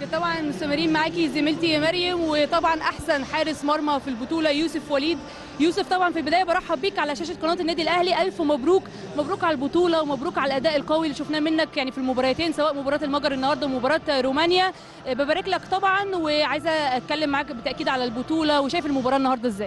طبعا مستمرين معاكي زميلتي مريم وطبعا احسن حارس مرمى في البطوله يوسف وليد يوسف طبعا في البدايه برحب بيك على شاشه قناه النادي الاهلي الف مبروك مبروك على البطوله ومبروك على الاداء القوي اللي شفناه منك يعني في المباراتين سواء مباراه المجر النهارده ومباراه رومانيا ببارك لك طبعا وعايزه اتكلم معاك بالتاكيد على البطوله وشايف المباراه النهارده ازاي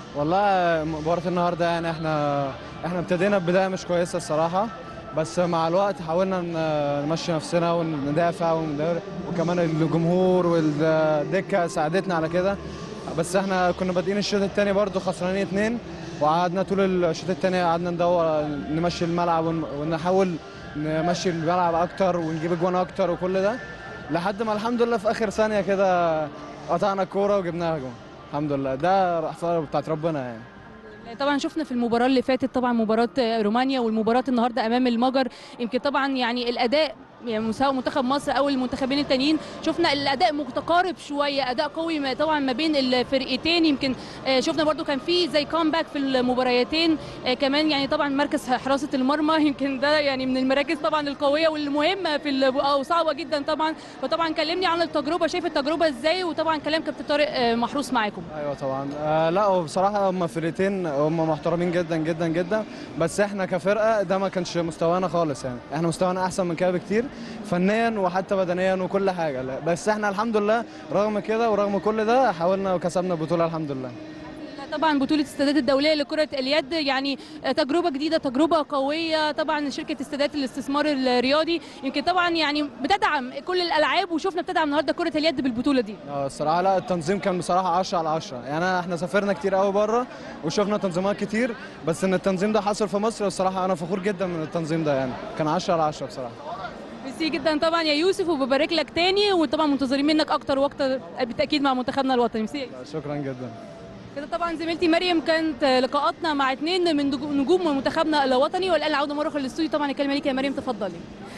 والله مباراة النهارده يعني احنا احنا ابتدينا ببداية مش كويسة الصراحة بس مع الوقت حاولنا ن- نمشي نفسنا وندافع وندافع وكمان الجمهور والدكة ساعدتنا على كده بس احنا كنا بادئين الشوط الثاني برضو خسرانين اتنين وقعدنا طول الشوط الثاني قعدنا ندور نمشي الملعب ون- ونحاول نمشي الملعب اكتر ونجيب اجوان اكتر وكل ده لحد ما الحمد لله في اخر ثانية كده قطعنا الكورة وجبناها جون الحمد لله ده رحمة بتاعت ربنا يعني طبعا شفنا في المباراه اللي فاتت طبعا مباراه رومانيا والمباراه النهارده امام المجر يمكن طبعا يعني الاداء يعني سواء منتخب مصر او المنتخبين التانيين شفنا الاداء متقارب شويه اداء قوي ما- طبعا ما بين الفرقتين يمكن آه، شفنا برضو كان في زي كومباك في المباريتين آه، كمان يعني طبعا مركز حراسه المرمى يمكن ده يعني من المراكز طبعا القويه والمهمه في ال- او صعبه جدا طبعا فطبعا كلمني عن التجربه شايف التجربه ازاي وطبعا كلام كابتن طارق آه، محروس معاكم ايوه طبعا آه لا هو بصراحه هم فرقتين هم محترمين جدا جدا جدا بس احنا كفرقه ده ما كانش مستوانا خالص يعني احنا مستوانا احسن من كده بكتير فنيا وحتى بدنيا وكل حاجه لا بس احنا الحمد لله رغم كده ورغم كل ده حاولنا وكسبنا البطوله الحمد لله طبعا بطولة السادات الدولية لكرة اليد يعني تجربة جديدة تجربة قوية طبعا شركة السادات الاستثمار الرياضي يمكن طبعا يعني بتدعم كل الألعاب وشفنا بتدعم النهاردة كرة اليد بالبطولة دي اه الصراحه لا التنظيم كان بصراحه 10 على 10 يعني أنا- احنا سافرنا كتير قوي بره وشفنا تنظيمات كتير بس ان التنظيم ده حصل في مصر الصراحه انا فخور جدا من التنظيم ده يعني كان 10 على 10 بصراحه ميرسي جدا طبعا يا يوسف وببارك لك تاني وطبعا منتظرين منك أكتر واكتر بالتأكيد مع منتخبنا الوطني ميرسي لا، شكرا جدا كده طبعا زميلتي مريم كانت لقاءاتنا مع اثنين من نجوم منتخبنا الوطني والآن العودة مرة أخرى للاستوديو طبعا الكلمة ليك يا مريم تفضلي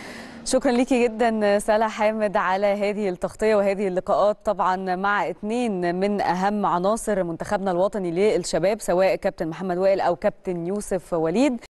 شكرا ليكي جدا سلا حامد على هذه التغطيه وهذه اللقاءات طبعا مع اثنين من اهم عناصر منتخبنا الوطني للشباب سواء كابتن محمد وائل او كابتن يوسف وليد